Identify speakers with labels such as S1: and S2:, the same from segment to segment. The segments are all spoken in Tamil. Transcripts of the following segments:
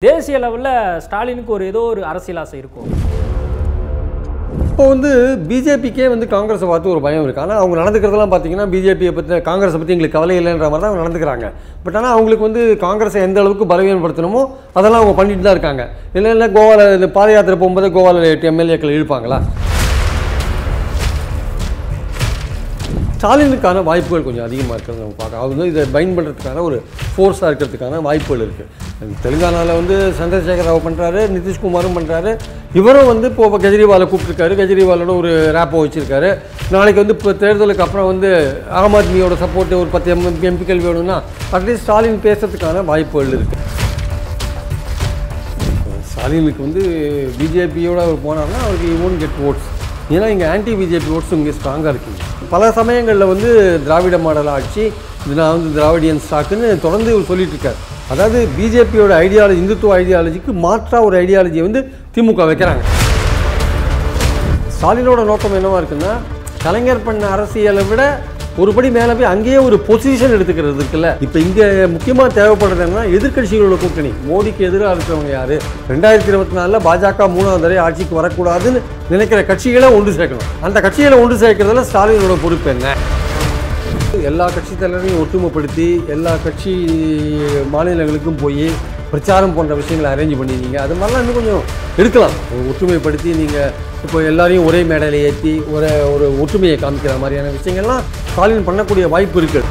S1: தேசிய லெவலில் ஸ்டாலினுக்கு ஒரு ஏதோ ஒரு அரசியல் ஆசை இருக்கும்
S2: இப்போ வந்து பிஜேபிக்கே வந்து காங்கிரஸை பார்த்து ஒரு பயம் இருக்குது ஆனால் அவங்க நடந்துக்கிறதெல்லாம் பார்த்தீங்கன்னா பிஜேபியை பற்றி காங்கிரஸை பற்றி எங்களுக்கு கவலை இல்லைன்ற மாதிரி தான் அவங்க நடந்துக்கிறாங்க பட் ஆனால் அவங்களுக்கு வந்து காங்கிரஸை எந்த அளவுக்கு பலவீனப்படுத்தணுமோ அதெல்லாம் அவங்க பண்ணிட்டு தான் இருக்காங்க இல்லை இல்லை கோவாவில் இந்த பாத யாத்திரை போகும்போது கோவாவில் எட்டு எம்எல்ஏக்கள் இழுப்பாங்களா ஸ்டாலினுக்கான வாய்ப்புகள் கொஞ்சம் அதிகமாக இருக்கிறது நம்ம பார்க்கலாம் அவர் வந்து இதை பைன் பண்ணுறதுக்கான ஒரு ஃபோர்ஸாக இருக்கிறதுக்கான வாய்ப்புகள் இருக்குது தெலுங்கானாவில் வந்து சந்திரசேகர் ராவ் பண்ணுறாரு நிதிஷ்குமாரும் பண்ணுறாரு இவரும் வந்து இப்போ கெஜ்ரிவாலை கூப்பிட்டுருக்காரு கெஜ்ரிவாலோட ஒரு ரேப்போ வச்சுருக்காரு நாளைக்கு வந்து இப்போ தேர்தலுக்கு அப்புறம் வந்து ஆம் ஆத்மியோட சப்போர்ட் ஒரு பத்து எம் எம்பிக்கள் வேணும்னா அட்லீஸ்ட் ஸ்டாலின் பேசுறதுக்கான வாய்ப்புகள் இருக்குது ஸ்டாலினுக்கு வந்து பிஜேபியோட அவர் போனார்னா அவருக்கு இவன் கெட் ஓட்ஸ் ஏன்னா இங்கே ஆன்டி பிஜேபி ஓட்ஸ் இங்கே ஸ்ட்ராங்காக இருக்குங்க பல சமயங்களில் வந்து திராவிட மாடல் ஆட்சி இது நான் வந்து திராவிடியன் ஸ்டாக்குன்னு தொடர்ந்து இவர் சொல்லிட்டு இருக்கார் அதாவது பிஜேபியோட ஐடியாலஜி இந்துத்துவ ஐடியாலஜிக்கு மாற்றாக ஒரு ஐடியாலஜியை வந்து திமுக வைக்கிறாங்க ஸ்டாலினோட நோக்கம் என்னவா இருக்குன்னா கலைஞர் பண்ண அரசியலை விட ஒருபடி மேலே போய் அங்கேயே ஒரு பொசிஷன் எடுத்துக்கிறது இருக்குல்ல இப்போ இங்கே முக்கியமாக தேவைப்படுறது என்னன்னா எதிர்க்கட்சிகளோட கூட்டணி மோடிக்கு எதிராக இருக்கிறவங்க யாரு ரெண்டாயிரத்தி இருபத்தி நாலில் பாஜக மூணாவது தடவை ஆட்சிக்கு வரக்கூடாதுன்னு நினைக்கிற கட்சிகளை ஒன்று சேர்க்கணும் அந்த கட்சிகளை ஒன்று சேர்க்கறதுல ஸ்டாலினோட பொறுப்பு என்ன எல்லா கட்சி தலைவரையும் ஒற்றுமைப்படுத்தி எல்லா கட்சி மாநிலங்களுக்கும் போய் பிரச்சாரம் போன்ற விஷயங்களை அரேஞ்ச் பண்ணிருந்தீங்க அது மாதிரிலாம் இன்னும் கொஞ்சம் எடுக்கலாம் ஒரு ஒற்றுமைப்படுத்தி நீங்கள் இப்போ எல்லாரையும் ஒரே மேடையில் ஏற்றி ஒரு ஒரு ஒற்றுமையை காமிக்கிற மாதிரியான விஷயங்கள்லாம் ஸ்டாலின் பண்ணக்கூடிய வாய்ப்பு இருக்குது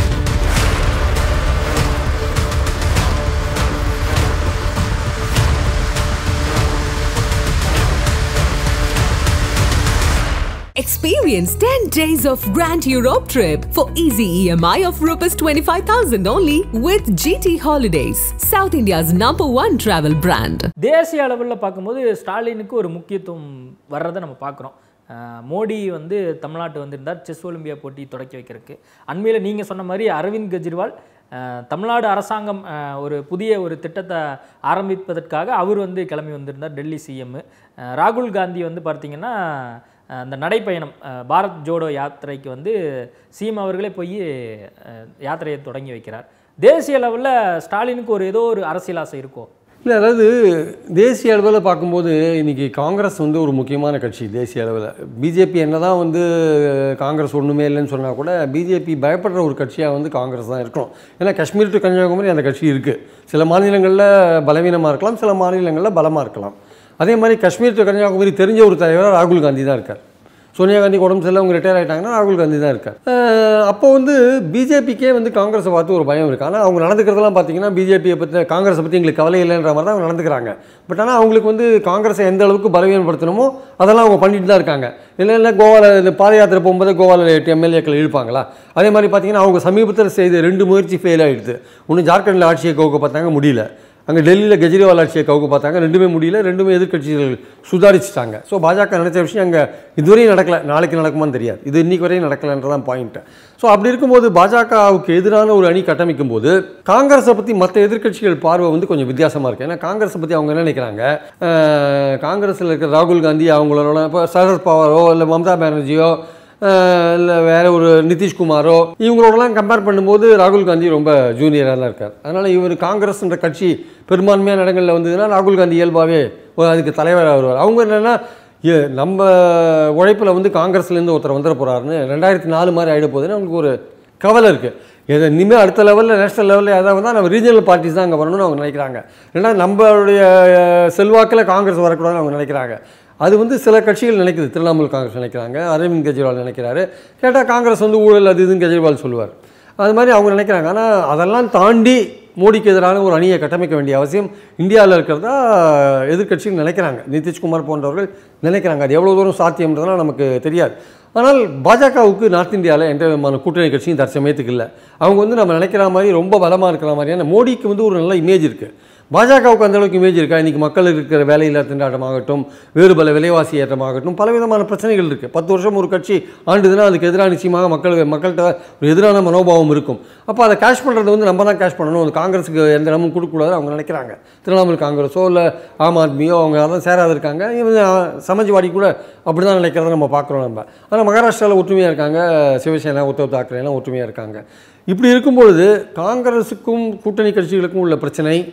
S3: Experience 10 days of Grand Europe trip for easy EMI of Rs 25,000 only with GT Holidays, South India's number one travel brand.
S1: தேசிய அளவில் பார்க்கும்போது ஸ்டாலினுக்கு ஒரு முக்கியத்துவம் வர்றதை நம்ம பார்க்குறோம் அஹ் மோடி வந்து தமிழ்நாட்டு வந்திருந்தார் செஸ் ஒலிம்பியா போட்டி தொடக்கி வைக்கிறதுக்கு அண்மையில் நீங்கள் சொன்ன மாதிரி அரவிந்த் கெஜ்ரிவால் அஹ் தமிழ்நாடு அரசாங்கம் அஹ் ஒரு புதிய ஒரு திட்டத்தை ஆரம்பிப்பதற்காக அவர் வந்து கிளம்பி வந்திருந்தார் டெல்லி சிஎம் ராகுல் காந்தி வந்து பார்த்தீங்கன்னா அஹ் அந்த நடைப்பயணம் அஹ் பாரத் ஜோடோ யாத்திரைக்கு வந்து சிஎம் அவர்களே போய் அஹ் யாத்திரையை தொடங்கி வைக்கிறார் தேசிய லெவலில் ஸ்டாலினுக்கு ஒரு ஏதோ ஒரு அரசியல் ஆசை இருக்கும்
S2: இல்லை அதாவது தேசிய அளவில் பார்க்கும்போது இன்றைக்கி காங்கிரஸ் வந்து ஒரு முக்கியமான கட்சி தேசிய அளவில் பிஜேபி என்ன தான் வந்து காங்கிரஸ் ஒன்றுமே இல்லைன்னு சொன்னால் கூட பிஜேபி பயப்படுற ஒரு கட்சியாக வந்து காங்கிரஸ் தான் இருக்கணும் ஏன்னா காஷ்மீர் டு கன்னியாகுமரி அந்த கட்சி இருக்குது சில மாநிலங்களில் பலவீனமாக இருக்கலாம் சில மாநிலங்களில் பலமாக இருக்கலாம் அதே மாதிரி காஷ்மீர் டு கன்னியாகுமரி தெரிஞ்ச ஒரு தலைவராக ராகுல் காந்தி தான் இருக்கார் சோனியா காந்தி உடம்பு சரியில்லை அவங்க ரிட்டையர் ஆகிட்டாங்கன்னா ராகுல் காந்தி தான் இருக்கார் அஹ் அப்போ வந்து பிஜேபிக்கே வந்து காங்கிரஸை பார்த்து ஒரு பயம் இருக்குது ஆனால் அவங்க நடந்துக்கிறதெல்லாம் பார்த்தீங்கன்னா பிஜேபியை பற்றி காங்கிரஸை பற்றி எங்களுக்கு கவலை இல்லைன்ற மாதிரி தான் அவங்க நடந்துக்கிறாங்க பட் ஆனால் அவங்களுக்கு வந்து காங்கிரஸை எந்த அளவுக்கு பலவீனப்படுத்தணுமோ அதெல்லாம் அவங்க பண்ணிட்டு தான் இருக்காங்க இல்லை இல்லை கோவாவில் இந்த பாத யாத்திரை போகும்போது கோவாவில் எட்டு எம்எல்ஏக்கள் இழுப்பாங்களா அதே மாதிரி பார்த்தீங்கன்னா அவங்க சமீபத்தில் செய்த ரெண்டு முயற்சி ஃபெயில் ஆகிடுது ஒன்று ஜார்க்கண்டில் ஆட்சியை கவுக்க பார்த்தாங்க முடியல அங்கே டெல்லியில் கெஜ்ரிவால் ஆட்சியை கவுக்க பார்த்தாங்க ரெண்டுமே முடியல ரெண்டுமே எதிர்க்கட்சிகள் சுதாரிச்சிட்டாங்க ஸோ பாஜக நினைச்ச விஷயம் அங்கே இதுவரையும் நடக்கல நாளைக்கு நடக்குமான்னு தெரியாது இது இன்னைக்கு வரையும் நடக்கலன்றதான் பாயிண்ட்டு ஸோ அப்படி இருக்கும்போது பாஜகவுக்கு எதிரான ஒரு அணி கட்டமைக்கும் போது காங்கிரஸை பற்றி மற்ற எதிர்க்கட்சிகள் பார்வை வந்து கொஞ்சம் வித்தியாசமாக இருக்குது ஏன்னா காங்கிரஸை பற்றி அவங்க என்ன நினைக்கிறாங்க அஹ், காங்கிரஸில் இருக்கிற ராகுல் காந்தி அவங்களோட இப்போ சரத் பவாரோ இல்லை மம்தா பானர்ஜியோ இல்லை வேற ஒரு நிதிஷ்குமாரோ இவங்களோடலாம் கம்பேர் பண்ணும்போது ராகுல் காந்தி ரொம்ப ஜூனியராக தான் இருக்கார் அதனால் இவர் காங்கிரஸ்ன்ற கட்சி பெரும்பான்மையான இடங்களில் வந்ததுன்னா ராகுல் காந்தி இயல்பாகவே அதுக்கு தலைவராக வருவார் அவங்க என்னென்னா நம்ம உழைப்பில் வந்து காங்கிரஸ்லேருந்து ஒருத்தர் வந்துட போகிறாருன்னு ரெண்டாயிரத்தி நாலு மாதிரி ஆகிட போகுதுன்னு அவங்களுக்கு ஒரு கவலை இருக்குது எது இனிமேல் அடுத்த லெவலில் நேஷனல் லெவலில் ஏதாவது வந்தால் நம்ம ரீஜனல் பார்ட்டிஸ் தான் அங்கே வரணும்னு அவங்க நினைக்கிறாங்க ரெண்டாவது நம்மளுடைய செல்வாக்கில் காங்கிரஸ் வரக்கூடாதுன்னு அவங்க நினைக்கிறாங்க அது வந்து சில கட்சிகள் நினைக்குது திரிணாமுல் காங்கிரஸ் நினைக்கிறாங்க அரவிந்த் கெஜ்ரிவால் நினைக்கிறாரு கேட்டால் காங்கிரஸ் வந்து ஊழல் அது இதுன்னு கெஜ்ரிவால் சொல்லுவார் அது மாதிரி அவங்க நினைக்கிறாங்க ஆனால் அதெல்லாம் தாண்டி மோடிக்கு எதிரான ஒரு அணியை கட்டமைக்க வேண்டிய அவசியம் இந்தியாவில் இருக்கிறதா எதிர்க்கட்சிகள் நினைக்கிறாங்க நிதிஷ்குமார் போன்றவர்கள் நினைக்கிறாங்க அது எவ்வளோ தூரம் சாத்தியம்ன்றதெல்லாம் நமக்கு தெரியாது ஆனால் பாஜகவுக்கு நார்த் இந்தியாவில் எந்த விதமான கூட்டணி கட்சியும் தற்சமயத்துக்கு இல்லை அவங்க வந்து நம்ம நினைக்கிற மாதிரி ரொம்ப பலமாக இருக்கிற மாதிரியான மோடிக்கு வந்து ஒரு நல்ல இமேஜ் இருக்குது பாஜகவுக்கு அந்த அளவுக்கு இமேஜ் இருக்கா இன்றைக்கி மக்களுக்கு இருக்கிற வேலையில்லா திண்டாட்டமாகட்டும் வேறு பல விலைவாசி ஏற்றமாகட்டும் பலவிதமான பிரச்சனைகள் இருக்குது பத்து வருஷம் ஒரு கட்சி ஆண்டுதுன்னா அதுக்கு எதிராக நிச்சயமாக மக்கள் மக்கள்கிட்ட ஒரு எதிரான மனோபாவம் இருக்கும் அப்போ அதை கேஷ் பண்ணுறது வந்து நம்ம தான் கேஷ் பண்ணணும் அது காங்கிரஸுக்கு எந்த இடமும் கொடுக்கக்கூடாது அவங்க நினைக்கிறாங்க திரிணாமுல் காங்கிரஸோ இல்லை ஆம் ஆத்மியோ அவங்க யாரும் சேராது இருக்காங்க இவங்க சமாஜ்வாடி கூட அப்படி தான் நினைக்கிறத நம்ம பார்க்குறோம் நம்ம ஆனால் மகாராஷ்டிராவில் ஒற்றுமையாக இருக்காங்க சிவசேனா உத்தவ் தாக்கரேலாம் ஒற்றுமையாக இருக்காங்க இப்படி இருக்கும்பொழுது காங்கிரஸுக்கும் கூட்டணி கட்சிகளுக்கும் உள்ள பிரச்சனை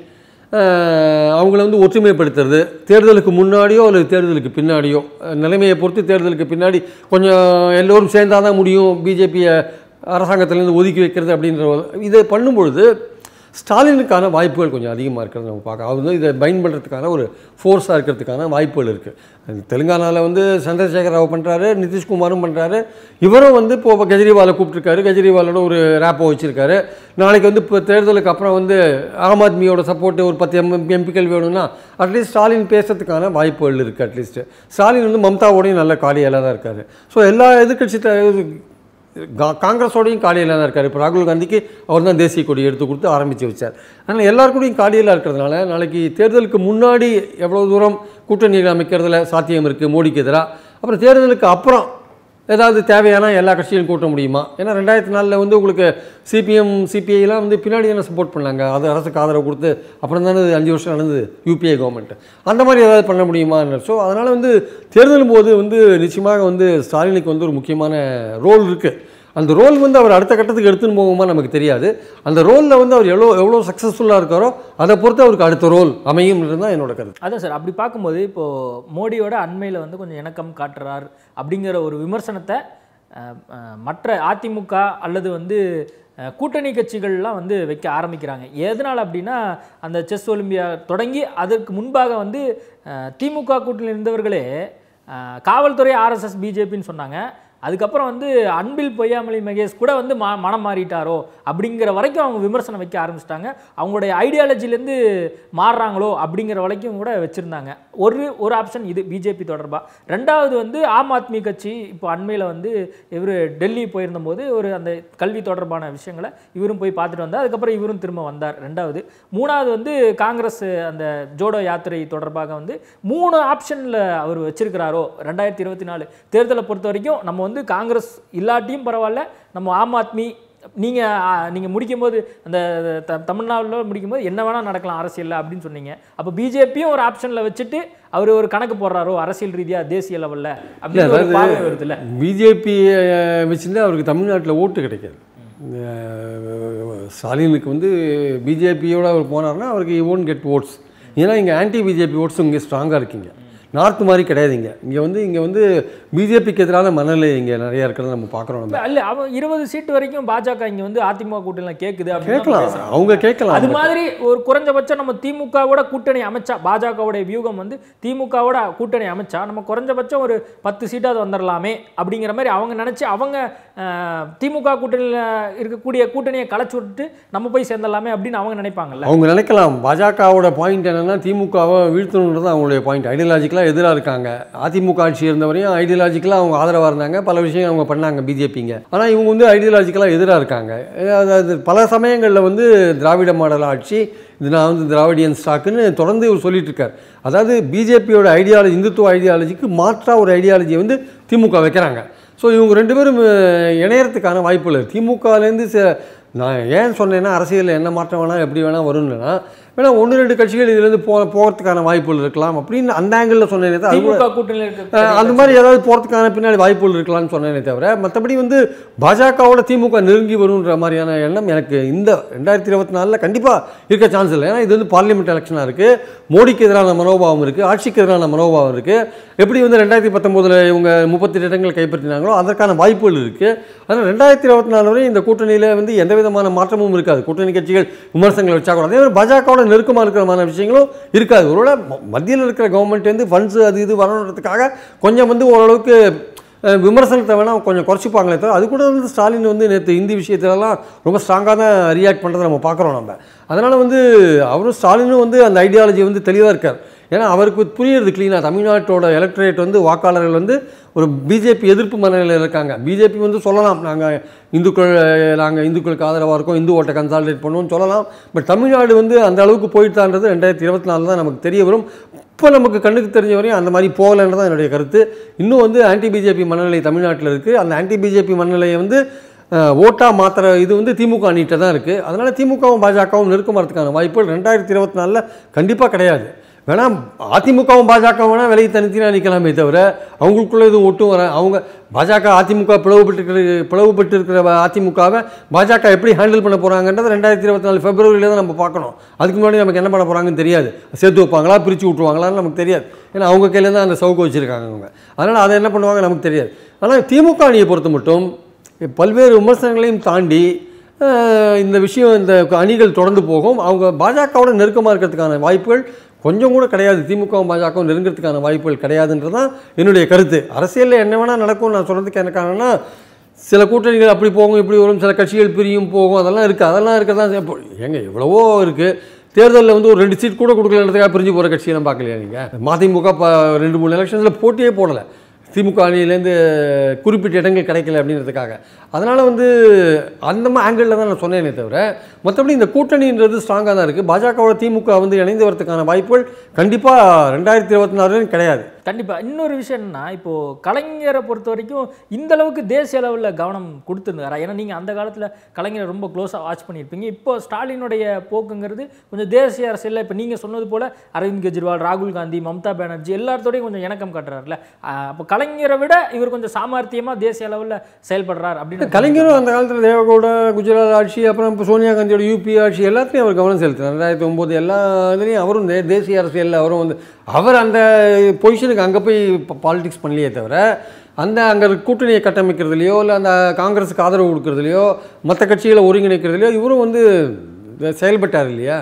S2: அஹ், அவங்கள வந்து ஒற்றுமைப்படுத்துறது தேர்தலுக்கு முன்னாடியோ அல்லது தேர்தலுக்கு பின்னாடியோ அஹ், நிலைமையை பொறுத்து தேர்தலுக்கு பின்னாடி கொஞ்சம் எல்லோரும் சேர்ந்தாதான் தான் முடியும் பிஜேபியை அரசாங்கத்திலேருந்து ஒதுக்கி வைக்கிறது அப்படின்ற ஒரு- இதை பண்ணும்பொழுது ஸ்டாலினுக்கான வாய்ப்புகள் கொஞ்சம் அதிகமாக இருக்கிறது நம்ம பார்க்க அவர் வந்து இதை பைண்ட் பண்ணுறதுக்கான ஒரு ஃபோர்ஸாக இருக்கிறதுக்கான வாய்ப்புகள் இருக்குது தெலுங்கானாவில் வந்து சந்திரசேகர ராவ் பண்ணுறாரு நிதிஷ்குமாரும் பண்ணுறாரு இவரும் வந்து இப்போ கெஜ்ரிவாலை கூப்பிட்டுருக்காரு கெஜ்ரிவாலோட ஒரு ரேப்போ வச்சுருக்காரு நாளைக்கு வந்து இப்போ தேர்தலுக்கு அப்புறம் வந்து ஆம் ஆத்மியோட சப்போர்ட் ஒரு பத்து எம் எம்பிக்கள் வேணும்னா அட்லீஸ்ட் ஸ்டாலின் பேசுறதுக்கான வாய்ப்புகள் இருக்குது அட்லீஸ்ட் ஸ்டாலின் வந்து மம்தாவோடையும் நல்ல காலியால் தான் இருக்காரு ஸோ எல்லா எதிர்கட்சி த கா- காங்கிரஸோடையும் காலியில் தான் இருக்கார் இப்போ ராகுல் காந்திக்கு அவர் தான் தேசிய கொடி எடுத்து கொடுத்து ஆரம்பித்து வச்சார் அதனால் எல்லாருக்கூடையும் காலியில் இருக்கிறதுனால நாளைக்கு தேர்தலுக்கு முன்னாடி எவ்வளோ தூரம் கூட்டணிகள் அமைக்கிறதுல சாத்தியம் இருக்குது மோடிக்கு எதிராக அப்புறம் தேர்தலுக்கு அப்புறம் ஏதாவது தேவையான எல்லா கட்சியும் கூட்ட முடியுமா ஏன்னா ரெண்டாயிரத்தி நாலில் வந்து உங்களுக்கு சிபிஎம் சிபிஐலாம் வந்து பின்னாடி என்ன சப்போர்ட் பண்ணாங்க அது அரசுக்கு ஆதரவு கொடுத்து அப்புறம் தானே இது அஞ்சு வருஷம் நடந்தது யூபிஏ கவர்மெண்ட் அந்த மாதிரி ஏதாவது பண்ண முடியுமா ஸோ அதனால் வந்து தேர்தலும் போது வந்து நிச்சயமாக வந்து ஸ்டாலினுக்கு வந்து ஒரு முக்கியமான ரோல் இருக்குது அந்த ரோல் வந்து அவர் அடுத்த கட்டத்துக்கு எடுத்துன்னு போகுமா நமக்கு தெரியாது அந்த ரோலில் வந்து அவர் எவ்வளோ எவ்வளோ சக்ஸஸ்ஃபுல்லாக இருக்காரோ அதை பொறுத்து அவருக்கு அடுத்த ரோல் அமையும்ன்றது தான் என்னோட கருத்து
S1: அதான் சார் அப்படி பார்க்கும்போது இப்போது மோடியோட அண்மையில் வந்து கொஞ்சம் இணக்கம் காட்டுறார் அப்படிங்கிற ஒரு விமர்சனத்தை அஹ், அஹ், மற்ற அதிமுக அல்லது வந்து அஹ், கூட்டணி கட்சிகள்லாம் வந்து வைக்க ஆரம்பிக்கிறாங்க எதனால் அப்படின்னா அந்த செஸ் ஒலிம்பியா தொடங்கி அதற்கு முன்பாக வந்து அஹ், திமுக கூட்டணியில் இருந்தவர்களே அஹ், காவல்துறை ஆர்எஸ்எஸ் பிஜேபின்னு சொன்னாங்க அதுக்கப்புறம் வந்து அன்பில் பொய்யாமொழி மகேஷ் கூட வந்து ம மனம் மாறிட்டாரோ அப்படிங்கிற வரைக்கும் அவங்க விமர்சனம் வைக்க ஆரம்பிச்சிட்டாங்க அவங்களுடைய ஐடியாலஜிலேருந்து மாறுறாங்களோ அப்படிங்கிற வரைக்கும் கூட வச்சுருந்தாங்க ஒரு ஒரு ஆப்ஷன் இது பிஜேபி தொடர்பாக ரெண்டாவது வந்து ஆம் ஆத்மி கட்சி இப்போ அண்மையில் வந்து இவர் டெல்லி போயிருந்தபோது ஒரு அந்த கல்வி தொடர்பான விஷயங்களை இவரும் போய் பார்த்துட்டு வந்தார் அதுக்கப்புறம் இவரும் திரும்ப வந்தார் ரெண்டாவது மூணாவது வந்து காங்கிரஸ் அந்த ஜோடோ யாத்திரை தொடர்பாக வந்து மூணு ஆப்ஷனில் அவர் வச்சிருக்கிறாரோ ரெண்டாயிரத்தி இருபத்தி நாலு தேர்தலை பொறுத்த வரைக்கும் நம்ம வந்து காங்கிரஸ் இல்லாட்டியும் பரவாயில்ல நம்ம ஆம் ஆத்மி நீங்கள் நீங்கள் முடிக்கும்போது அந்த த தமிழ்நாட்டில் முடிக்கும்போது என்ன வேணால் நடக்கலாம் அரசியலில் அப்படின்னு சொன்னீங்க அப்போ பிஜேபியும் ஒரு ஆப்ஷனில் வச்சுட்டு அவர் ஒரு கணக்கு போடுறாரோ அரசியல் ரீதியாக தேசிய லெவலில் அப்படின்னு ஒரு
S2: அதாவது-
S1: பார்வை வருதுல்ல
S2: பிஜேபி வச்சுருந்தா அவருக்கு தமிழ்நாட்டில் ஓட்டு கிடைக்காது அஹ் ஸ்டாலினுக்கு வந்து பிஜேபியோட அவர் போனார்னா அவருக்கு ஓன் கெட் ஓட்ஸ் ஏன்னா இங்கே ஆன்டி பிஜேபி ஓட்ஸும் இங்கே ஸ்ட்ராங்காக இருக்கீங்க நார்த் மாதிரி கிடையாதுங்க இங்கே வந்து இங்கே வந்து பிஜேபிக்கு எதிரான மனநிலை இங்கே நிறைய இருக்கிறத நம்ம பார்க்குறோம் நம்ம
S1: இல்ல அவன் இருபது சீட்டு வரைக்கும் பாஜக இங்க வந்து அதிமுக கூட்டணியில் கேட்குது அப்படின்னு நம்ம
S2: கேட்கலாம்
S1: பேசுறோம்.
S2: அவங்க கேட்கலாம்
S1: அது மாதிரி ஒரு குறைஞ்சபட்சம் நம்ம திமுகவோட கூட்டணி அமைச்சா பாஜகவுடைய வியூகம் வந்து திமுகவோட கூட்டணி அமைச்சா நம்ம குறைஞ்சபட்சம் ஒரு பத்து சீட்டாவது வந்துடலாமே அப்படிங்கிற மாதிரி அவங்க நினைச்சு அவங்க அஹ், திமுக கூட்டணியில் இருக்கக்கூடிய கூட்டணியை களைச்சு விட்டுட்டு நம்ம போய் சேர்ந்துடலாமே அப்படின்னு அவங்க நினைப்பாங்கல்ல
S2: அவங்க நினைக்கலாம் பாஜகவோட பாயிண்ட் என்னன்னா திமுகவை வீழ்த்தணுன்றது அவங்களுடைய பாயிண்ட் ஐடியாலஜிக்கலாக எதிராக இருக்காங்க அதிமுக ஆட்சி இருந்தவரையும் ஐடியாலஜிக்கலாக அவங்க ஆதரவாக இருந்தாங்க பல விஷயம் அவங்க பண்ணாங்க பிஜேபிங்க ஆனால் இவங்க வந்து ஐடியாலஜிக்கலாக எதிராக இருக்காங்க அதாவது பல சமயங்களில் வந்து திராவிட மாடல் ஆட்சி இது நான் வந்து திராவிடியன் ஸ்டாக்குன்னு தொடர்ந்து இவர் சொல்லிட்டு இருக்கார் அதாவது பிஜேபியோட ஐடியாலஜி இந்துத்துவ ஐடியாலஜிக்கு மாற்றாக ஒரு ஐடியாலஜியை வந்து திமுக வைக்கிறாங்க ஸோ இவங்க ரெண்டு பேரும் அஹ், இணையறதுக்கான வாய்ப்புகள் இருக்கு. திமுகலேருந்து ச நான் ஏன் சொன்னேன்னா அரசியலில் என்ன மாற்றம் வேணால் எப்படி வேணால் வரும்னா வேணா ஒன்று ரெண்டு கட்சிகள் இதுலேருந்து போ போகிறதுக்கான வாய்ப்புகள் இருக்கலாம் அப்படின்னு அந்த ஆங்கிளில் சொன்னேனே தவிர அது கூட
S1: திமுக கூட்டணியில் இருக்க
S2: அஹ், அந்த மாதிரி ஏதாவது போகிறதுக்கான பின்னாடி வாய்ப்புகள் இருக்கலாம்னு சொன்னேனே தவிர மற்றபடி வந்து பாஜகவோட திமுக நெருங்கி வருன்ற மாதிரியான எண்ணம் எனக்கு இந்த ரெண்டாயிரத்தி இருபத்தி நாலில் கண்டிப்பாக இருக்க சான்ஸ் இல்லை ஏன்னா இது வந்து பார்லிமெண்ட் எலெக்ஷனாக இருக்குது மோடிக்கு எதிரான மனோபாவம் இருக்குது ஆட்சிக்கு எதிரான மனோபாவம் இருக்குது எப்படி வந்து ரெண்டாயிரத்தி பத்தொம்போதில் இவங்க முப்பத்தி இடங்கள் கைப்பற்றினாங்களோ அதற்கான வாய்ப்புகள் இருக்குது அதனால் ரெண்டாயிரத்தி இருபத்தி நாலு வரை இந்த கூட்டணியில் வந்து எந்த விதமான மாற்றமும் இருக்காது கூட்டணி கட்சிகள் விமர்சனங்களை வச்சா கூட அதே மாதிரி பாஜகவோட நெருக்கமாக இருக்கிறமான விஷயங்களும் இருக்காது ஒருவேளை ம- மத்தியில் இருக்கிற கவர்மெண்ட் வந்து ஃபண்ட்ஸ் அது இது வரணுன்றதுக்காக கொஞ்சம் வந்து ஓரளவுக்கு அஹ், விமர்சனத்தை வேணால் கொஞ்சம் குறைச்சிப்பாங்களே தவிர அது கூட வந்து ஸ்டாலின் வந்து நேற்று இந்தி விஷயத்துலலாம் ரொம்ப ஸ்ட்ராங்காக தான் ரியாக்ட் பண்ணுறதை நம்ம பார்க்குறோம் நம்ம அதனால் வந்து அவரும் ஸ்டாலினும் வந்து அந்த ஐடியாலஜி வந்து தெளிவாக இருக்கார் ஏன்னா அவருக்கு புரியுறது க்ளீனாக தமிழ்நாட்டோட எலக்ட்ரேட் வந்து வாக்காளர்கள் வந்து ஒரு பிஜேபி எதிர்ப்பு மனநிலையில் இருக்காங்க பிஜேபி வந்து சொல்லலாம் நாங்கள் இந்துக்கள் நாங்கள் இந்துக்களுக்கு ஆதரவாக இருக்கோம் இந்து ஓட்டை கன்சாலிடேட் பண்ணுவோம்னு சொல்லலாம் பட் தமிழ்நாடு வந்து அந்த அளவுக்கு போயிட்டான்றது ரெண்டாயிரத்தி இருபத்தி நாலு தான் நமக்கு தெரிய வரும் இப்போ நமக்கு கண்ணுக்கு தெரிஞ்ச வரையும் அந்த மாதிரி போகலைன்னு தான் என்னுடைய கருத்து இன்னும் வந்து ஆன்டி பிஜேபி மனநிலை தமிழ்நாட்டில் இருக்குது அந்த ஆன்டி பிஜேபி மனநிலையை வந்து ஓட்டாக மாத்திர இது வந்து திமுக அணிகிட்ட தான் இருக்குது அதனால் திமுகவும் பாஜகவும் நெருக்கம் வரதுக்கான வாய்ப்புகள் ரெண்டாயிரத்தி இருபத்தி நாலில் கண்டிப்பாக கிடையாது வேணா அதிமுகவும் பாஜக வேணா விலையை தனித்தினா நிற்கலாமே தவிர அவங்களுக்குள்ள எதுவும் ஒட்டும் வர அவங்க பாஜக அதிமுக பிளவுபட்டு பிளவுபட்டு இருக்கிற அதிமுகவை பாஜக எப்படி ஹேண்டில் பண்ண போகிறாங்கன்றது ரெண்டாயிரத்தி இருபத்தி நாலு பிப்ரவரியில் தான் நம்ம பார்க்கணும் அதுக்கு முன்னாடி நமக்கு என்ன பண்ண போகிறாங்கன்னு தெரியாது சேர்த்து வைப்பாங்களா பிரித்து விட்ருவாங்களான்னு நமக்கு தெரியாது ஏன்னா அவங்க கையில் தான் அந்த சவுக்கு வச்சுருக்காங்க அவங்க அதனால் அதை என்ன பண்ணுவாங்க நமக்கு தெரியாது ஆனால் திமுக அணியை பொறுத்த மட்டும் பல்வேறு விமர்சனங்களையும் தாண்டி அஹ், இந்த விஷயம் இந்த அணிகள் தொடர்ந்து போகும் அவங்க பாஜகவோட நெருக்கமாக இருக்கிறதுக்கான வாய்ப்புகள் கொஞ்சம் கூட கிடையாது திமுகவும் பாஜகவும் நெருங்கிறதுக்கான வாய்ப்புகள் கிடையாதுன்றது தான் என்னுடைய கருத்து அரசியலில் என்ன வேணால் நடக்கும் நான் சொல்கிறதுக்கு என்ன காரணம்னா சில கூட்டணிகள் அப்படி போகும் இப்படி வரும் சில கட்சிகள் பிரியும் போகும் அதெல்லாம் இருக்குது அதெல்லாம் இருக்க தான் இப்போ ஏங்க எவ்வளவோ இருக்குது தேர்தலில் வந்து ஒரு ரெண்டு சீட் கூட கொடுக்கலன்றதுக்காக பிரிஞ்சு போகிற கட்சியெல்லாம் பார்க்கலையா நீங்கள் மதிமுக இப்போ ரெண்டு மூணு எலெக்ஷன்ஸில் போட்டியே போடலை திமுக அணியிலேருந்து குறிப்பிட்ட இடங்கள் கிடைக்கல அப்படின்றதுக்காக அதனால் வந்து அந்த ஆங்கிளில் தான் நான் சொன்னேனே தவிர மற்றபடி இந்த கூட்டணின்றது ஸ்ட்ராங்காக தான் இருக்குது பாஜகவோட திமுக வந்து இணைந்து வரதுக்கான வாய்ப்புகள் கண்டிப்பாக ரெண்டாயிரத்தி இருபத்தி நாலு கிடையாது
S1: கண்டிப்பா இன்னொரு விஷயம் என்னன்னா இப்போ கலைஞரை பொறுத்த வரைக்கும் இந்த அளவுக்கு தேசிய அளவில் கவனம் கொடுத்துருந்தாரா ஏன்னா நீங்க அந்த காலத்துல கலைஞரை ரொம்ப க்ளோஸாக வாட்ச் பண்ணியிருப்பீங்க இப்போ ஸ்டாலினுடைய போக்குங்கிறது கொஞ்சம் தேசிய அரசியலில் இப்போ நீங்க சொன்னது போல அரவிந்த் கெஜ்ரிவால் ராகுல் காந்தி மம்தா பானர்ஜி எல்லாத்தோடையும் கொஞ்சம் இணக்கம் காட்டுறாருல ஆஹ் அப்போ கலைஞரை விட இவர் கொஞ்சம் சாமர்த்தியமா தேசிய அளவில் செயல்படுறார் அப்படின்னு
S2: கலைஞரும் அந்த காலத்தில் தேவகவுடா குஜராத் ஆட்சி அப்புறம் இப்போ சோனியா காந்தியோட யூபி ஆட்சி எல்லாத்தையும் அவர் கவனம் செலுத்தினார் ரெண்டாயிரத்தி ஒம்பது எல்லா இதுலேயும் அவரும் தே- தேசிய அரசியலில் அவரும் வந்து அவர் அந்த பொசிஷனுக்கு அங்கே போய் பாலிடிக்ஸ் பண்ணலையே தவிர அந்த அங்கே கூட்டணியை கட்டமைக்கிறதுலையோ இல்லை அந்த காங்கிரஸுக்கு ஆதரவு கொடுக்கறதுலையோ மற்ற கட்சிகளை ஒருங்கிணைக்கிறதுலையோ இவரும் வந்து செயல்பட்டார் இல்லையா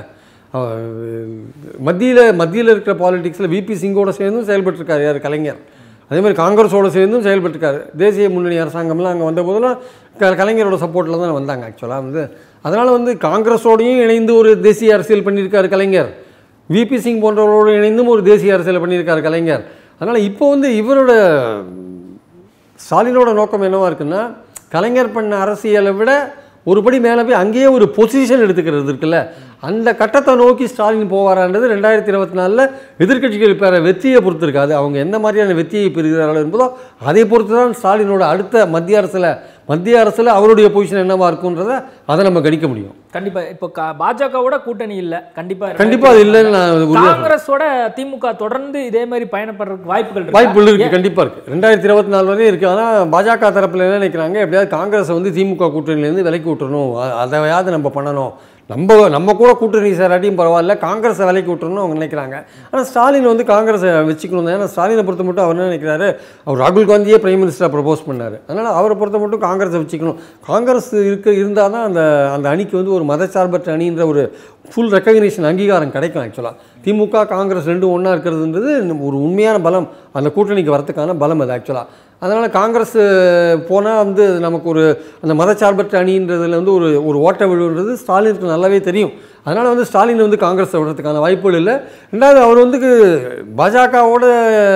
S2: மத்தியில் மத்தியில் இருக்கிற பாலிடிக்ஸில் விபி சிங்கோட சேர்ந்தும் செயல்பட்டிருக்காரு யார் கலைஞர் அதே மாதிரி காங்கிரஸோட சேர்ந்தும் செயல்பட்டிருக்காரு தேசிய முன்னணி அரசாங்கம்லாம் அங்கே வந்த போதெல்லாம் க- கலைஞரோட சப்போர்ட்டில் தான் வந்தாங்க ஆக்சுவலாக வந்து அதனால் வந்து காங்கிரஸோடையும் இணைந்து ஒரு தேசிய அரசியல் பண்ணியிருக்காரு கலைஞர் விபி சிங் போன்றவரோடு இணைந்தும் ஒரு தேசிய அரசியல் பண்ணியிருக்காரு கலைஞர் அதனால் இப்போ வந்து இவரோட ஸ்டாலினோட நோக்கம் என்னவா இருக்குன்னா கலைஞர் பண்ண அரசியலை விட ஒருபடி மேலே போய் அங்கேயே ஒரு பொசிஷன் எடுத்துக்கிறது இருக்குல்ல அந்த கட்டத்தை நோக்கி ஸ்டாலின் போவாரான்றது ரெண்டாயிரத்தி இருபத்தி நாலில் எதிர்க்கட்சிகள் பெற வெற்றியை பொறுத்து இருக்காது அவங்க எந்த மாதிரியான வெற்றியை பெறுகிறார்கள் என்பதோ அதை பொறுத்து தான் ஸ்டாலினோட அடுத்த மத்திய அரசில் மத்திய அரசில் அவருடைய பொசிஷன் என்னவா இருக்குன்றதை அதை நம்ம கணிக்க முடியும்
S1: கண்டிப்பா இப்போ க- பாஜகவோட கூட்டணி இல்ல கண்டிப்பா
S2: கண்டிப்பாக அது இல்லைன்னு நான் உறுதியாக
S1: காங்கிரஸோட திமுக தொடர்ந்து இதே மாதிரி பயணப்படுறதுக்கு வாய்ப்புகள் இருக்கா?
S2: வாய்ப்புகள் இருக்குது கண்டிப்பாக இருக்குது ரெண்டாயிரத்தி இருபத்தி நாலு வரையும் இருக்குது ஆனால் பாஜக தரப்பில் என்ன நினைக்கிறாங்க எப்படியாவது காங்கிரஸை வந்து திமுக கூட்டணியிலேருந்து விலக்கி விட்டுறணும் அ- அதையாவது நம்ம பண்ணணும் நம்ம நம்ம கூட கூட்டணி சேராட்டியும் பரவாயில்ல காங்கிரஸை விலைக்கு விட்டுறணும் அவங்க நினைக்கிறாங்க ஆனால் ஸ்டாலின் வந்து காங்கிரஸை வச்சுக்கணும் தான் ஏன்னா ஸ்டாலினை பொறுத்த மட்டும் அவர் என்ன நினைக்கிறாரு அவர் ராகுல் காந்தியே பிரைம் மினிஸ்டராக ப்ரப்போஸ் பண்ணார் அதனால் அவரை பொறுத்த மட்டும் காங்கிரஸை வச்சுக்கணும் காங்கிரஸ் இருக்க இருந்தால் தான் அந்த அந்த அணிக்கு வந்து ஒரு மதச்சார்பற்ற அணின்ற ஒரு ஃபுல் ரெக்கக்னிஷன் அங்கீகாரம் கிடைக்கும் ஆக்சுவலாக திமுக காங்கிரஸ் ரெண்டும் ஒன்றா இருக்கிறதுன்றது ஒரு உண்மையான பலம் அந்த கூட்டணிக்கு வரதுக்கான பலம் அது ஆக்சுவலாக அதனால் காங்கிரஸ் போனால் வந்து நமக்கு ஒரு அந்த மதச்சார்பற்ற அணின்றதுல வந்து ஒரு ஒரு ஓட்ட விழுன்றது ஸ்டாலினுக்கு நல்லாவே தெரியும் அதனால் வந்து ஸ்டாலின் வந்து காங்கிரஸை விடுறதுக்கான வாய்ப்புகள் இல்லை ரெண்டாவது அவர் வந்து பாஜகவோட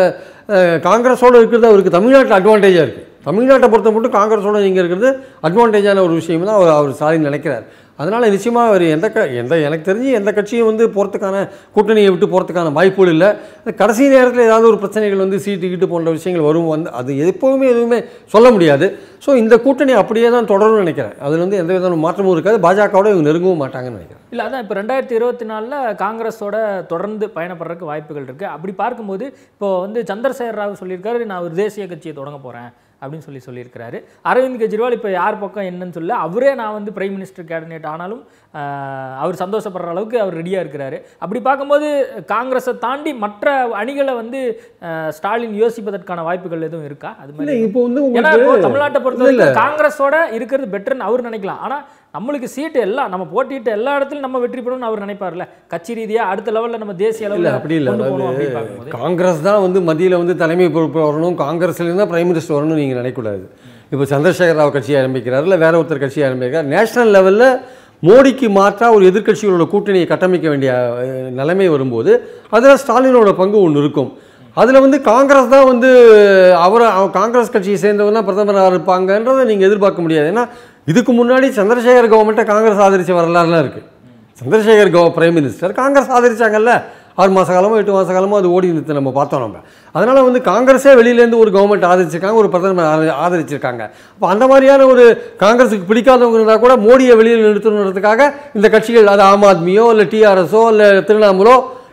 S2: அஹ், காங்கிரஸோட இருக்கிறது அவருக்கு தமிழ்நாட்டில் அட்வான்டேஜாக இருக்குது தமிழ்நாட்டை பொறுத்த மட்டும் காங்கிரஸோட இங்கே இருக்கிறது அட்வான்டேஜான ஒரு விஷயம் தான் அவர் அவர் ஸ்டாலின் நினைக்கிறார் அதனால் நிச்சயமாக அவர் எந்த க எந்த எனக்கு தெரிஞ்சு எந்த கட்சியும் வந்து போகிறதுக்கான கூட்டணியை விட்டு போகிறதுக்கான வாய்ப்புகள் இல்லை கடைசி நேரத்தில் ஏதாவது ஒரு பிரச்சனைகள் வந்து சீட்டு கீட்டு போன்ற விஷயங்கள் வரும் வந்து அது எப்போவுமே எதுவுமே சொல்ல முடியாது ஸோ இந்த கூட்டணி அப்படியே தான் தொடரும்னு நினைக்கிறேன் அதில் வந்து எந்த விதமான மாற்றமும் இருக்காது பாஜகவோட இவங்க நெருங்கவும் மாட்டாங்கன்னு நினைக்கிறேன்
S1: இல்ல அதான் இப்போ ரெண்டாயிரத்தி இருபத்தி நாலில் காங்கிரஸோட தொடர்ந்து பயணப்படுறதுக்கு வாய்ப்புகள் இருக்கு அப்படி பார்க்கும்போது இப்போ வந்து சந்திரசேகர் ராவ் சொல்லியிருக்காரு நான் ஒரு தேசிய கட்சியை தொடங்க போறேன் அப்படின்னு சொல்லி சொல்லியிருக்கிறாரு அரவிந்த் கெஜ்ரிவால் இப்போ யார் பக்கம் என்னன்னு சொல்ல அவரே நான் வந்து பிரைம் மினிஸ்டர் கேபினெட் ஆனாலும் ஆஹ், அவர் சந்தோஷப்படுற அளவுக்கு அவர் ரெடியாக இருக்கிறாரு அப்படி பார்க்கும்போது காங்கிரஸை தாண்டி மற்ற அணிகளை வந்து ஆஹ், ஸ்டாலின் யோசிப்பதற்கான வாய்ப்புகள் எதுவும் இருக்கா அது
S2: இல்லை
S1: மாதிரி
S2: இப்போ வந்து
S1: ஏன்னா இப்போ
S2: உங்களுக்கு
S1: தமிழ்நாட்டை பொறுத்த
S2: இல்ல, இல்ல.
S1: வரைக்கும் காங்கிரஸோட இருக்கிறது பெட்டர்னு அவர் நினைக்கலாம் ஆனா நம்மளுக்கு சீட்டு எல்லாம் நம்ம போட்டிட்டு எல்லா இடத்துலயும் நம்ம வெற்றி பெறணும்னு அவர் நினைப்பார்ல கட்சி ரீதியா அடுத்த லெவல்ல நம்ம தேசிய
S2: இல்லை
S1: அளவுல
S2: அப்படி இல்லை
S1: கொண்டு போகணும்
S2: அதாவது
S1: அப்படின்னு பார்க்கும்போது
S2: காங்கிரஸ் தான் வந்து மத்தியில் வந்து தலைமை பொறுப்பு வரணும் காங்கிரஸ்லேருந்து தான் பிரைம் மினிஸ்டர் வரணும்னு நீங்கள் நினைக்கக்கூடாது இப்போ சந்திரசேகர் ராவ் கட்சி ஆரம்பிக்கிறார் இல்லை வேற ஒருத்தர் கட்சி ஆரம்பிக்கிறார் நேஷனல் லெவலில் மோடிக்கு மாற்றா ஒரு எதிர்க்கட்சிகளோட கூட்டணியை கட்டமைக்க வேண்டிய அஹ், நிலைமை வரும்போது அதில் ஸ்டாலினோட பங்கு ஒன்று இருக்கும் அதில் வந்து காங்கிரஸ் தான் வந்து அவர் அவ- காங்கிரஸ் கட்சியை சேர்ந்தவங்க தான் பிரதமராக இருப்பாங்கன்றதை நீங்கள் எதிர்பார்க்க முடியாது ஏன்னா இதுக்கு முன்னாடி சந்திரசேகர் கவர்மெண்ட்டை காங்கிரஸ் ஆதரித்த வரலாறுலாம் இருக்குது சந்திரசேகர் கவ பிரைம் மினிஸ்டர் காங்கிரஸ் ஆதரிச்சாங்கல்ல ஆறு மாத காலமோ எட்டு மாத காலமோ அது ஓடி நிறுத்து நம்ம பார்த்தோம் நம்ம அதனால் வந்து காங்கிரஸே வெளியிலேருந்து ஒரு கவர்மெண்ட் ஆதரிச்சிருக்காங்க ஒரு பிரதமர் ஆத- ஆதரிச்சிருக்காங்க அப்போ அந்த மாதிரியான ஒரு காங்கிரஸுக்கு பிடிக்காதவங்க இருந்தால் கூட மோடியை வெளியில் நிறுத்தணுன்றதுக்காக இந்த கட்சிகள் அது ஆம் ஆத்மியோ இல்லை டிஆர்எஸோ இல்லை திரிணாமுலோ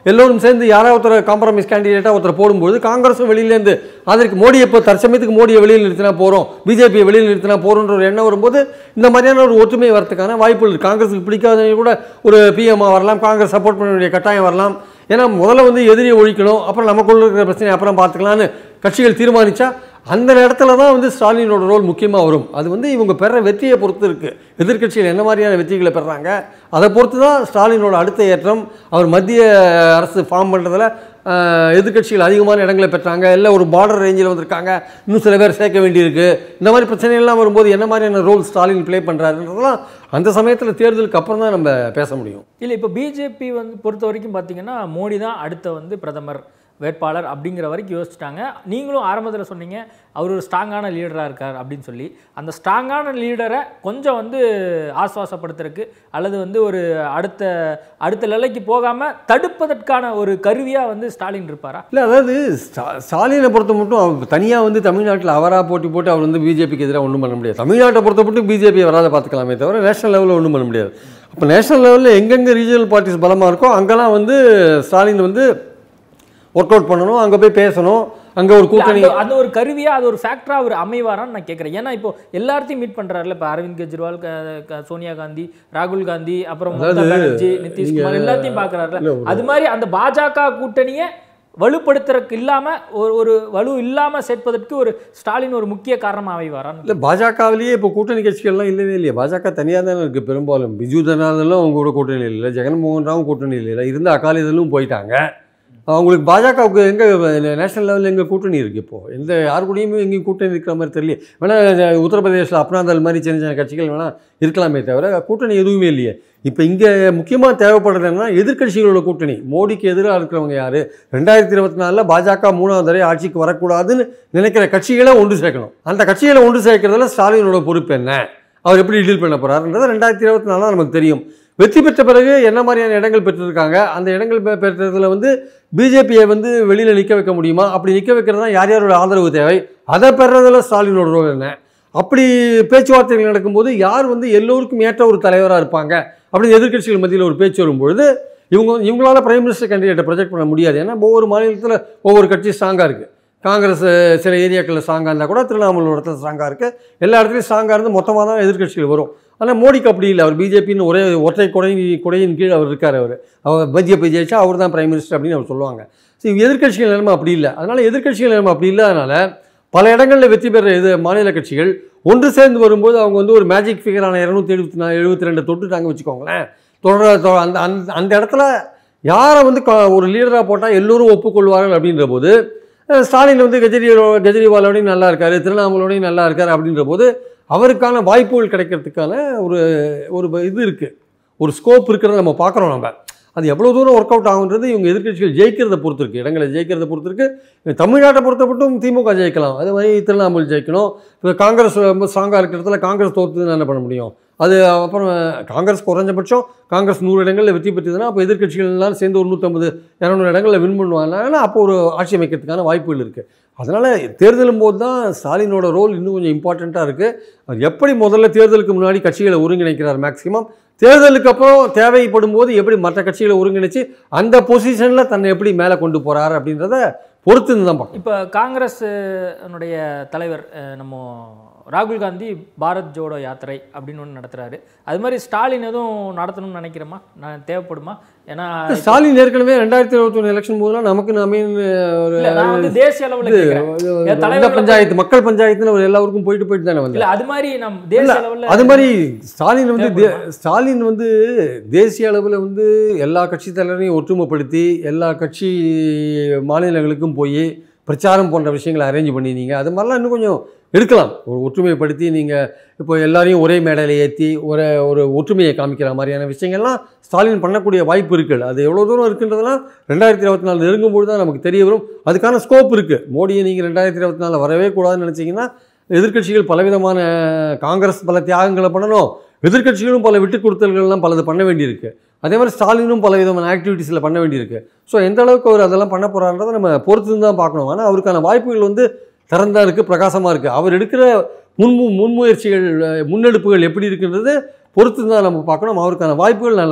S2: எல்லோரும் சேர்ந்து யாராவது ஒருத்தர் காம்ப்ரமைஸ் கேண்டிடேட்டாக ஒருத்தர் போடும்போது காங்கிரஸும் வெளியிலேருந்து அதற்கு மோடி இப்போ தற்சமயத்துக்கு மோடியை வெளியில் நிறுத்தினா போகிறோம் பிஜேபியை வெளியில் நிறுத்தினா போகிறோன்ற ஒரு எண்ணம் வரும்போது இந்த மாதிரியான ஒரு ஒற்றுமை வரதுக்கான வாய்ப்புகள் இருக்குது காங்கிரஸுக்கு பிடிக்காதவங்க கூட ஒரு பிஎம்ஆ வரலாம் காங்கிரஸ் சப்போர்ட் பண்ண வேண்டிய கட்டாயம் வரலாம் ஏன்னா முதல்ல வந்து எதிரியை ஒழிக்கணும் அப்புறம் நமக்குள்ள இருக்கிற பிரச்சனை அப்புறம் பார்த்துக்கலான்னு கட்சிகள் தீர்மானிச்சா அந்த இடத்துல தான் வந்து ஸ்டாலினோட ரோல் முக்கியமாக வரும் அது வந்து இவங்க பெற வெற்றியை பொறுத்து இருக்குது எதிர்க்கட்சிகள் என்ன மாதிரியான வெற்றிகளை பெறாங்க அதை பொறுத்து தான் ஸ்டாலினோட அடுத்த ஏற்றம் அவர் மத்திய அரசு ஃபார்ம் பண்ணுறதுல எதிர்க்கட்சிகள் அதிகமான இடங்களை பெற்றாங்க இல்லை ஒரு பார்டர் ரேஞ்சில் வந்திருக்காங்க இன்னும் சில பேர் சேர்க்க வேண்டியிருக்கு இந்த மாதிரி பிரச்சனைகள்லாம் வரும்போது என்ன மாதிரியான ரோல் ஸ்டாலின் ப்ளே பண்ணுறாருன்றதெல்லாம் அந்த சமயத்தில் தேர்தலுக்கு அப்புறம் தான் நம்ம பேச முடியும்
S1: இல்லை இப்போ பிஜேபி வந்து பொறுத்த வரைக்கும் பார்த்தீங்கன்னா மோடி தான் அடுத்த வந்து பிரதமர் வேட்பாளர் அப்படிங்கிற வரைக்கும் யோசிச்சிட்டாங்க நீங்களும் ஆரம்பத்தில் சொன்னீங்க அவர் ஒரு ஸ்ட்ராங்கான லீடராக இருக்கார் அப்படின்னு சொல்லி அந்த ஸ்ட்ராங்கான லீடரை கொஞ்சம் வந்து ஆஸ்வாசப்படுத்துறதுக்கு அல்லது வந்து ஒரு அடுத்த அடுத்த நிலைக்கு போகாமல் தடுப்பதற்கான ஒரு கருவியாக வந்து ஸ்டாலின் இருப்பாரா
S2: இல்லை அதாவது ஸ்டா- ஸ்டாலினை பொறுத்த மட்டும் அவர் தனியாக வந்து தமிழ்நாட்டில் அவராக போட்டி போட்டு அவர் வந்து பிஜேபிக்கு எதிராக ஒன்றும் பண்ண முடியாது தமிழ்நாட்டை பொறுத்த மட்டும் பிஜேபி வராத பார்த்துக்கலாமே தவிர நேஷனல் லெவலில் ஒன்றும் பண்ண முடியாது அப்போ நேஷனல் லெவலில் எங்கெங்கே ரீஜனல் பார்ட்டிஸ் பலமாக இருக்கோ அங்கெல்லாம் வந்து ஸ்டாலின் வந்து ஒர்க் அவுட் பண்ணணும் அங்கே போய் பேசணும் அங்கே ஒரு
S1: இல்ல,
S2: கூட்டணி
S1: அந்த- அந்த ஒரு கருவியா அது ஒரு ஃபேக்டரா அவர் அமைவாரான்னு நான் கேட்குறேன் ஏன்னா இப்போ எல்லாத்தையும் மீட் பண்றாருல இப்போ அரவிந்த் கெஜ்ரிவால் க- க- சோனியா காந்தி ராகுல் காந்தி அப்புறம் மம்தா பானர்ஜி நிதிஷ்குமார் எல்லாத்தையும் பார்க்கறாருல அது மாதிரி அந்த பாஜக கூட்டணியை வலுப்படுத்துறதுக்கு இல்லாம ஒரு ஒரு வலு இல்லாம சேர்ப்பதற்கு ஒரு ஸ்டாலின் ஒரு முக்கிய காரணமா அமைவாரான்னு
S2: இல்லை பாஜகவிலேயே இப்போ கூட்டணி கட்சிகள்லாம் இல்லவே இல்லையா பாஜக தனியாக தானே இருக்குது பெரும்பாலும் பிஜு ஜனதாதளும் அவங்க கூட கூட்டணி இல்லை ஜெகன்மோகன் ராவும் கூட்டணி இல்லை இருந்த அகாலிதளும் போயிட்டாங்க அவங்களுக்கு பாஜகவுக்கு எங்கே நேஷனல் லெவலில் எங்கே கூட்டணி இருக்குது இப்போது எந்த யார் கூடயுமே எங்கேயும் கூட்டணி இருக்கிற மாதிரி தெரியல வேணால் உத்தரப்பிரதேசில் அப்னாதல் மாதிரி சின்ன சின்ன கட்சிகள் வேணால் இருக்கலாமே தவிர கூட்டணி எதுவுமே இல்லையே இப்போ இங்கே முக்கியமாக தேவைப்படுறது என்னன்னா எதிர்க்கட்சிகளோட கூட்டணி மோடிக்கு எதிராக இருக்கிறவங்க யார் ரெண்டாயிரத்தி இருபத்தி நாலில் பாஜக மூணாவது தடவை ஆட்சிக்கு வரக்கூடாதுன்னு நினைக்கிற கட்சிகளை ஒன்று சேர்க்கணும் அந்த கட்சிகளை ஒன்று சேர்க்கறதுல ஸ்டாலினோட பொறுப்பு என்ன அவர் எப்படி டீல் பண்ண போறாருன்றது ரெண்டாயிரத்தி இருபத்தி நாலில் நமக்கு தெரியும் வெற்றி பெற்ற பிறகு என்ன மாதிரியான இடங்கள் பெற்றிருக்காங்க அந்த இடங்கள் பெ- பெற்றதுல வந்து பிஜேபியை வந்து வெளியில் நிற்க வைக்க முடியுமா அப்படி நிற்க வைக்கிறது தான் யார் யாரோட ஆதரவு தேவை அதை பெறதுல ஸ்டாலினோட ரோல் என்ன அப்படி பேச்சுவார்த்தைகள் நடக்கும்போது யார் வந்து எல்லோருக்கும் ஏற்ற ஒரு தலைவராக இருப்பாங்க அப்படின்னு எதிர்க்கட்சிகள் மத்தியில் ஒரு பேச்சு வரும்பொழுது இவங்க இவங்களால பிரைம் மினிஸ்டர் கேண்டிடேட்டை ப்ரொஜெக்ட் பண்ண முடியாது ஏன்னா ஒவ்வொரு மாநிலத்தில் ஒவ்வொரு கட்சி ஸ்ட்ராங்காக இருக்குது காங்கிரஸ் சில ஏரியாக்களில் ஸ்ட்ராங்காக இருந்தால் கூட திருவண்ணாமலை ஒரு இடத்துல ஸ்ட்ராங்காக இருக்குது எல்லா இடத்துலையும் ஸ்ட்ராங்காக இருந்து மொத்தமாக தான் எதிர்க்கட்சிகள் வரும் ஆனால் மோடிக்கு அப்படி இல்லை அவர் பிஜேபின்னு ஒரே ஒற்றை கொடை குடையின் கீழ் அவர் இருக்கார் அவர் அவர் பிஜேபி ஜெயிச்சா அவர் தான் பிரைம் மினிஸ்டர் அப்படின்னு அவர் சொல்லுவாங்க ஸோ எதிர்க்கட்சிகள் நிலைமை அப்படி இல்லை அதனால் எதிர்க்கட்சிகள் நிலைமை அப்படி இல்லாதனால பல இடங்களில் வெற்றி பெற இது மாநில கட்சிகள் ஒன்று சேர்ந்து வரும்போது அவங்க வந்து ஒரு மேஜிக் ஃபிகரான இரநூத்தி எழுபத்தி நாலு எழுபத்தி ரெண்டு தொட்டுட்டாங்க வச்சுக்கோங்களேன் தொடர தொ- அந்த அந்த அந்த இடத்துல யாரை வந்து க- ஒரு லீடராக போட்டால் எல்லோரும் ஒப்புக்கொள்வார்கள் அப்படின்ற போது அஹ், ஸ்டாலின் வந்து கெஜ்ரிவால் கெஜ்ரிவாலோடையும் நல்லா இருக்காரு திருவண்ணாமலோடையும் நல்லா இருக்காரு அப்படின்ற போது அவருக்கான வாய்ப்புகள் கிடைக்கிறதுக்கான ஒரு ஒரு இது இருக்குது ஒரு ஸ்கோப் இருக்கிறத நம்ம பார்க்குறோம் நம்ம அது எவ்வளோ தூரம் ஒர்க் அவுட் ஆகுன்றது இவங்க எதிர்க்கட்சிகள் ஜெயிக்கிறத பொறுத்து இருக்குது இடங்களை ஜெயிக்கிறத பொறுத்து இருக்குது தமிழ்நாட்டை பொறுத்த மட்டும் திமுக ஜெயிக்கலாம் அதே மாதிரி திருவண்ணாமலை ஜெயிக்கணும் இப்போ காங்கிரஸ் ரொம்ப ஸ்ட்ராங்காக இருக்கிற இடத்துல காங்கிரஸ் தோற்று என்ன பண்ண முடியும் அது அப்புறம் காங்கிரஸ் குறைஞ்சபட்சம் காங்கிரஸ் நூறு இடங்களில் வெற்றி பெற்றதுன்னா அப்போ எதிர்க்கட்சிகள் எல்லாம் சேர்ந்து ஒரு நூற்றம்பது இரநூறு இடங்களில் வின் பண்ணுவாங்கன்னா அப்போ ஒரு ஆட்சி அமைக்கிறதுக்கான வாய்ப்புகள் இருக்குது அதனால் தேர்தலும் போது தான் ஸ்டாலினோட ரோல் இன்னும் கொஞ்சம் இம்பார்ட்டண்ட்டாக இருக்குது அவர் எப்படி முதல்ல தேர்தலுக்கு முன்னாடி கட்சிகளை ஒருங்கிணைக்கிறார் மேக்ஸிமம் தேர்தலுக்கு அப்புறம் தேவைப்படும் போது எப்படி மற்ற கட்சிகளை ஒருங்கிணைச்சு அந்த பொசிஷனில் தன்னை எப்படி மேலே கொண்டு போகிறார் அப்படின்றத பொறுத்து இருந்து தான் பார்க்கணும்
S1: இப்போ காங்கிரஸ் னுடைய தலைவர் அஹ், நம்ம ராகுல் காந்தி பாரத் ஜோடோ யாத்திரை அப்படின்னு ஒன்று நடத்துறாரு அது மாதிரி ஸ்டாலின் எதுவும் நடத்தணும்னு நினைக்கிறோமா நான் தேவைப்படுமா ஏன்னா
S2: ஸ்டாலின் ஏற்கனவே ரெண்டாயிரத்தி இருபத்தி ஒன்று எலெக்ஷன் போதெல்லாம் நமக்கு நாமே ஒரு
S1: இல்ல, நான் வந்து தேசிய அளவில் கேட்குறேன் ஏன்
S2: இந்த
S1: தலைவர்களை-
S2: பஞ்சாயத்து மக்கள் பஞ்சாயத்துன்னு ஒரு எல்லாருக்கும் போயிட்டு போயிட்டு தானே வந்தார்
S1: இல்ல அது மாதிரி நம் தேசிய அளவில்
S2: அது மாதிரி ஸ்டாலின் வந்து தே- ஸ்டாலின் வந்து தேசிய அளவில் வந்து எல்லா கட்சி தலைவரையும் ஒற்றுமைப்படுத்தி எல்லா கட்சி மாநிலங்களுக்கும் போய் பிரச்சாரம் போன்ற விஷயங்களை அரேஞ்ச் பண்ணினீங்க அது மாதிரிலாம் இன்னும் கொஞ்சம் எடுக்கலாம் ஒரு ஒற்றுமைப்படுத்தி நீங்கள் இப்போ எல்லாரையும் ஒரே மேடையில் ஏற்றி ஒரு ஒரு ஒற்றுமையை காமிக்கிற மாதிரியான விஷயங்கள்லாம் ஸ்டாலின் பண்ணக்கூடிய வாய்ப்பு இருக்குது அது எவ்வளோ தூரம் இருக்குன்றதெல்லாம் ரெண்டாயிரத்தி இருபத்தி நாலு நெருங்கும்போது தான் நமக்கு தெரிய வரும் அதுக்கான ஸ்கோப் இருக்குது மோடியை நீங்கள் ரெண்டாயிரத்தி இருபத்தி நாலில் வரவே கூடாதுன்னு நினச்சிங்கன்னா எதிர்க்கட்சிகள் பலவிதமான காங்கிரஸ் பல தியாகங்களை பண்ணணும் எதிர்க்கட்சிகளும் பல விட்டு கொடுத்தல்கள்லாம் பலது பண்ண வேண்டியிருக்கு அதே மாதிரி ஸ்டாலினும் பல விதமான ஆக்டிவிட்டீஸில் பண்ண வேண்டியிருக்கு ஸோ எந்த அளவுக்கு அவர் அதெல்லாம் பண்ண போகிறான்றதை நம்ம பொறுத்து தான் பார்க்கணும் ஆனால் அவருக்கான வாய்ப்புகள் வந்து திறந்தா இருக்குது பிரகாசமாக இருக்குது அவர் எடுக்கிற முன்மு முன்முயற்சிகள் அஹ், முன்னெடுப்புகள் எப்படி இருக்குன்றது பொறுத்து தான் நம்ம பார்க்கணும் அவருக்கான வாய்ப்புகள் நல்லா இருக்குது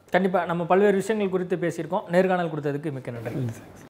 S1: கண்டிப்பாக நம்ம பல்வேறு விஷயங்கள் குறித்து பேசியிருக்கோம் நேர்காணல் கொடுத்ததுக்கு மிக்க நன்றி